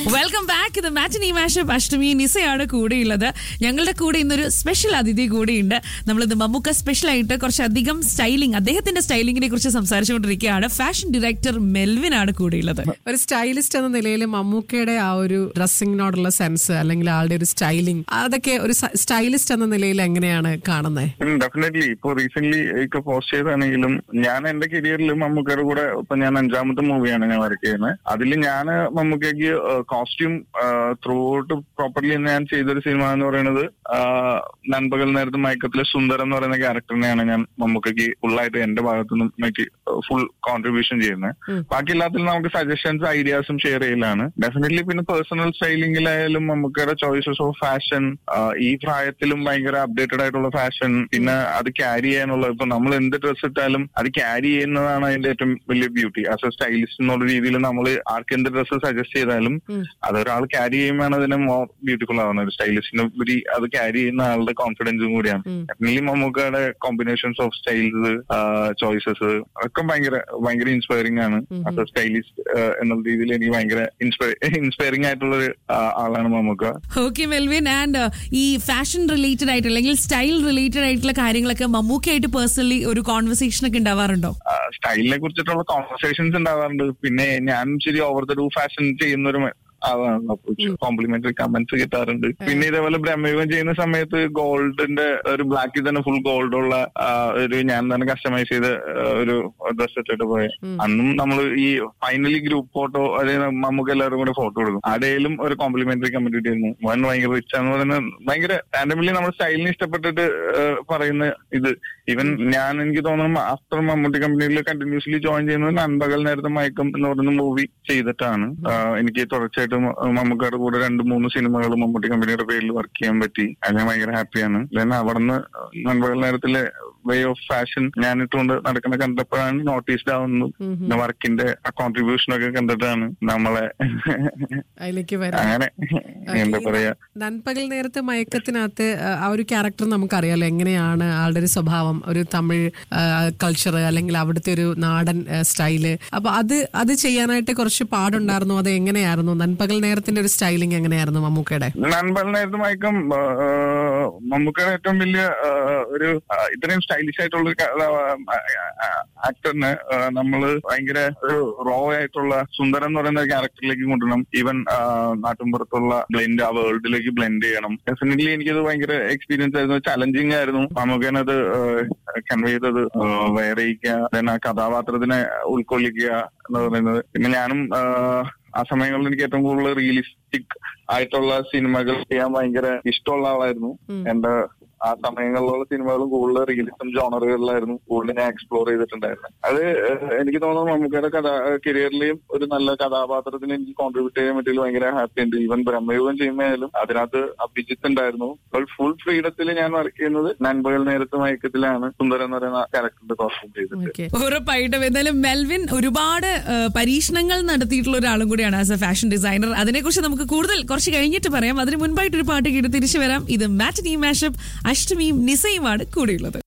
welcome back ഇത് മാറ്റിനി mashup അഷ്ടമി നിസയാണ് കൂടെയുള്ളത് ഞങ്ങളുടെ കൂടെ ഇന്നൊരു സ്പെഷ്യൽ അതിഥി കൂടെയുണ്ട് നമ്മളിത് മമ്മൂക്ക സ്പെഷ്യൽ ആയിട്ട് കുറച്ചധികം സ്റ്റൈലിംഗ് അദ്ദേഹത്തിന്റെ സ്റ്റൈലിങ്ങിനെ കുറിച്ച് സംസാരിച്ചുകൊണ്ടിരിക്കുകയാണ് ഫാഷൻ ഡയറക്ടർ മെൽവിൻ ആണ് കൂടെയുള്ളത് ഒരു സ്റ്റൈലിസ്റ്റ് എന്ന നിലയിൽ മമ്മൂക്കയുടെ ആ ഒരു ഡ്രസ്സിങ്ങിനോടുള്ള സെൻസ് അല്ലെങ്കിൽ ആളുടെ ഒരു സ്റ്റൈലിംഗ് അതൊക്കെ ഒരു സ്റ്റൈലിസ്റ്റ് എന്ന നിലയിൽ എങ്ങനെയാണ് കാണുന്നത് ഡെഫിനറ്റ്ലി ഇപ്പൊ റീസെന്റ് ഒക്കെ പോസ്റ്റ് ചെയ്താണെങ്കിലും ഞാൻ എന്റെ കരിയറിൽ മമ്മൂക്കയുടെ കൂടെ ഇപ്പൊ ഞാൻ അഞ്ചാമത്തെ മൂവിയാണ് ഞാൻ വർക്ക് ചെയ്യുന്നത് അതിൽ ഞാൻ മമ്മൂക്കയ്ക്ക് കോസ്റ്റ്യൂം ത്രൂ ഔട്ട് പ്രോപ്പർലി ഞാൻ ചെയ്തൊരു സിനിമ എന്ന് പറയുന്നത് ആ, നൻപകൽ നേരത്തെ മയക്കത്തിലെ സുന്ദരം എന്ന് പറയുന്ന ക്യാരക്ടറിനെയാണ് ഞാൻ മമ്മൂക്കയ്ക്ക് ഫുള്ളായിട്ട് എന്റെ ഭാഗത്തുനിന്നും എനിക്ക് ഫുൾ കോൺട്രിബ്യൂഷൻ ചെയ്യുന്നത് ബാക്കി എല്ലാത്തിലും നമുക്ക് സജഷൻസ് ഐഡിയാസും ഷെയർ ചെയ്യലാണ് ഡെഫിനറ്റ്ലി പിന്നെ പേഴ്സണൽ സ്റ്റൈലിംഗിലായാലും മമ്മൂക്കയുടെ ചോയ്സസ് ഓഫ് ഫാഷൻ ഈ പ്രായത്തിലും ഭയങ്കര അപ്ഡേറ്റഡ് ആയിട്ടുള്ള ഫാഷൻ പിന്നെ അത് ക്യാരി ചെയ്യാനുള്ള ഇപ്പൊ നമ്മൾ എന്ത് ഡ്രസ് ഇട്ടാലും അത് ക്യാരി ചെയ്യുന്നതാണ് അതിന്റെ ഏറ്റവും വലിയ ബ്യൂട്ടി ആസ് എ സ്റ്റൈലിസ്റ്റ് എന്നുള്ള രീതിയിൽ നമ്മൾ ആർക്ക് എന്ത് ഡ്രസ്സ് സജസ്റ്റ് ചെയ്താലും അതൊരാൾ ക്യാരി ചെയ്യുമ്പോഴാണ് അതിനെ മോർ ബ്യൂട്ടിഫുൾ ആവുന്നത് ഒരു സ്റ്റൈലിസ്റ്റിന് ഉപരി അത് ക്യാരി ചെയ്യുന്ന ആളുടെ കോൺഫിഡൻസും കൂടിയാണ് ഡെഫിനറ്റ്ലി മമ്മൂക്കയുടെ കോമ്പിനേഷൻസ് ഓഫ് സ്റ്റൈൽസ് ചോയ്സസ് ഒക്കെ ഭയങ്കര ഭയങ്കര ഇൻസ്പയറിംഗ് ആണ് ആസ് എ സ്റ്റൈലിസ്റ്റ് എന്നുള്ള രീതിയിൽ എനിക്ക് ഭയങ്കര ഇൻസ്പയറിംഗ് ആയിട്ടുള്ള ഒരു ആളാണ് മമ്മൂക്ക ഓക്കെ മെൽവിൻ ആൻഡ് ഈ ഫാഷൻ റിലേറ്റഡ് ആയിട്ട് അല്ലെങ്കിൽ സ്റ്റൈൽ റിലേറ്റഡ് ആയിട്ടുള്ള കാര്യങ്ങളൊക്കെ മമ്മൂക്കയായിട്ട് പേഴ്സണലി ഒരു കോൺവെർസേഷൻ ഒക്കെ ഉണ്ടാവാറുണ്ടോ സ്റ്റൈലിനെ കുറിച്ചിട്ടുള്ള കോൺവെർസേഷൻസ് ഉണ്ടാവാറുണ്ട് പിന്നെ ഞാൻ ശരി ഓവർ ദ ഡൂ ഫാഷൻ ചെയ്യുന്ന ഒരു ആളാണ് കോംപ്ലിമെന്ററി കമന്റ്സ് കിട്ടാറുണ്ട് പിന്നെ ഇതേപോലെ ബ്രഹ്മയുഗം ചെയ്യുന്ന സമയത്ത് ഗോൾഡിന്റെ ഒരു ബ്ലാക്കിൽ തന്നെ ഫുൾ ഗോൾഡ് ഉള്ള ആ, ഒരു ഞാൻ തന്നെ കസ്റ്റമൈസ് ചെയ്ത ആ, ഒരു ഡ്രസ് ഇട്ടിട്ട് പോയ അന്നും നമ്മൾ ഈ ഫൈനലി ഗ്രൂപ്പ് ഫോട്ടോ അതായത് നമുക്ക് എല്ലാവരും കൂടെ ഫോട്ടോ എടുക്കും ആടെയിലും ഒരു കോംപ്ലിമെന്ററി കമന്റ് കിട്ടിയിരുന്നു വൻ ഭയങ്കര റിച്ച് എന്ന് പറയുന്നത് ഭയങ്കര റാൻഡമിലി നമ്മുടെ സ്റ്റൈലിനെ ഇഷ്ടപ്പെട്ടിട്ട് ആ, പറയുന്ന ഇത് ഈവൻ ഞാൻ എനിക്ക് തോന്നുന്നു ആഫ്റ്റർ മമ്മൂട്ടി കമ്പനിയിൽ കണ്ടിന്യൂസ്ലി ജോയിൻ ചെയ്യുന്നത് നൻപകൽ നേരത്തെ മയക്കം എന്ന് പറയുന്ന മൂവി ചെയ്തിട്ടാണ് ആ, എനിക്ക് തുടർച്ചയായിട്ട് മ- മമ്മൂക്കയുടെ കൂടെ രണ്ട് മൂന്ന് സിനിമകൾ മമ്മൂട്ടി കമ്പനിയുടെ പേരിൽ വർക്ക് ചെയ്യാൻ പറ്റി അത് ഞാൻ ഭയങ്കര ഹാപ്പിയാണ് ദെൻ അവിടുന്ന് നൻപകൽ നേരത്തിലെ വേ ഓഫ് ഫാഷൻ ഞാൻ ഇട്ടുകൊണ്ട് നടക്കുന്ന കണ്ടപ്പോഴാണ് നോട്ടീസ്ഡ് ആവുന്നത് പിന്നെ വർക്കിന്റെ ആ കോൺട്രിബ്യൂഷൻ ഒക്കെ കണ്ടിട്ടാണ് നമ്മളെ അതിലേക്ക് വരാം അങ്ങനെ എന്താ പറയാ നൻപകൽ നേരത്തെ മയക്കത്തിനകത്ത് ആ, ആ ഒരു ക്യാരക്ടർ നമുക്കറിയാലോ എങ്ങനെയാണ് ആളുടെ ഒരു സ്വഭാവം ഒരു തമിഴ് കൾച്ചർ അല്ലെങ്കിൽ അവിടുത്തെ ഒരു നാടൻ ആ, സ്റ്റൈല് അപ്പൊ അത് അത് ചെയ്യാനായിട്ട് കുറച്ച് പാടുണ്ടായിരുന്നു അത് എങ്ങനെയായിരുന്നു നൻപകൽ നേരത്തിന്റെ ഒരു സ്റ്റൈലിംഗ് എങ്ങനെയായിരുന്നു മമ്മൂക്കയുടെ നൻപൽ നേരത്തെ മയക്കം ആ, മമ്മൂക്കയുടെ ഏറ്റവും വലിയ ആ, ഒരു ആ, ഇത്രയും സ്റ്റൈലിഷ് ആയിട്ടുള്ള ഒരു ആക്ടറിന് നമ്മള് ഭയങ്കര ഒരു റോ ആയിട്ടുള്ള സുന്ദരൻ എന്ന് പറയുന്ന ക്യാരക്ടറിലേക്ക് കൊണ്ടുവരണം ഈവൻ നാട്ടുമ്പുറത്തുള്ള ബ്ലെൻഡ് ആ വേൾഡിലേക്ക് ബ്ലെൻഡ് ചെയ്യണം ഡെഫിനറ്റ്ലി എനിക്കത് ഭയങ്കര എക്സ്പീരിയൻസ് ആയിരുന്നു ചലഞ്ചിങ് ആയിരുന്നു മമ്മൂക്കനത് കൺവേ ചെയ്തത് വേറെ ചെയ്യിക്കുക then ആ കഥാപാത്രത്തിനെ ഉൾക്കൊള്ളിക്കുക എന്ന് പറയുന്നത് പിന്നെ ഞാനും ആ, ആ സമയങ്ങളിൽ എനിക്ക് ഏറ്റവും കൂടുതൽ റിയലിസ്റ്റിക് ആയിട്ടുള്ള സിനിമകൾ ചെയ്യാൻ ഭയങ്കര ഇഷ്ടമുള്ള ആളായിരുന്നു എന്റെ ആ സമയങ്ങളിലുള്ള സിനിമകളും കൂടുതൽ റിയലിസം ജോണറുകളിലായിരുന്നു കൂടുതൽ ഞാൻ എക്സ്പ്ലോർ ചെയ്തിട്ടുണ്ടായിരുന്നത് അത് ഏഹ്, എനിക്ക് തോന്നുന്നു മമ്മൂക്കയുടെ കഥ കരിയറിലെയും ഒരു നല്ല കഥാപാത്രത്തിന് എനിക്ക് കോൺട്രിബ്യൂട്ട് ചെയ്യാൻ പറ്റിയതിൽ ഭയങ്കര ഹാപ്പി ഉണ്ട് ഈവൻ ബ്രഹ്മയുഗം ചെയ്യുമ്പോഴും അതിനകത്ത് അഭിജിത്ത് ഉണ്ടായിരുന്നു അപ്പോൾ ഫുൾ ഫ്രീഡത്തിൽ ഞാൻ വർക്ക് ചെയ്യുന്നത് നൻപകൽ നേരത്തെ മയക്കത്തിലാണ് സുന്ദരൻ എന്ന് പറയുന്ന ക്യാരക്ടറിന്റെ കോസ്റ്റ്യൂം ചെയ്തിട്ട് ഓക്കെ ഉറപ്പായിട്ടും എന്തായാലും മെൽവിൻ ഒരുപാട് ആ, പരീക്ഷണങ്ങൾ നടത്തിയിട്ടുള്ള ഒരാളും കൂടിയാണ് ആസ് എ ഫാഷൻ ഡിസൈനർ അതിനെക്കുറിച്ച് നമുക്ക് കൂടുതൽ കുറച്ച് കഴിഞ്ഞിട്ട് പറയാം അതിന് മുൻപായിട്ട് ഒരു പാട്ട് കേട്ട് തിരിച്ചു വരാം ഇത് മാറ്റിനി മാഷപ്പ് അഷ്ടമിയും നിസയുമാണ് കൂടെയുള്ളത്